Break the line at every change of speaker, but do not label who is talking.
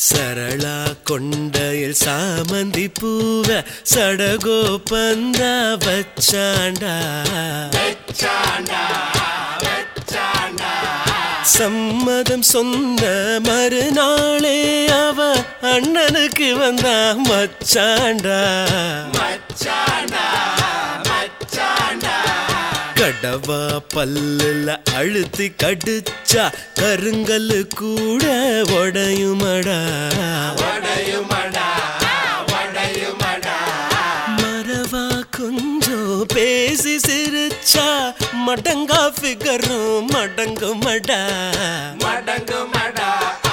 சரளா கொண்டையில் சாமந்தி பூவ சடகோ பந்தா வச்சாண்டா சம்மதம் சொன்ன மறுநாளே அவ அண்ணனுக்கு வந்தா மச்சாண்டா கடவா பல்லுல அழுத்தி கடிச்சா கருங்கல்லு கூட உடையுமடா மறவா கொஞ்சம் பேசி சிரிச்சா மடங்கா ஃபிகரும் மடங்குமடா
மடங்கு மடா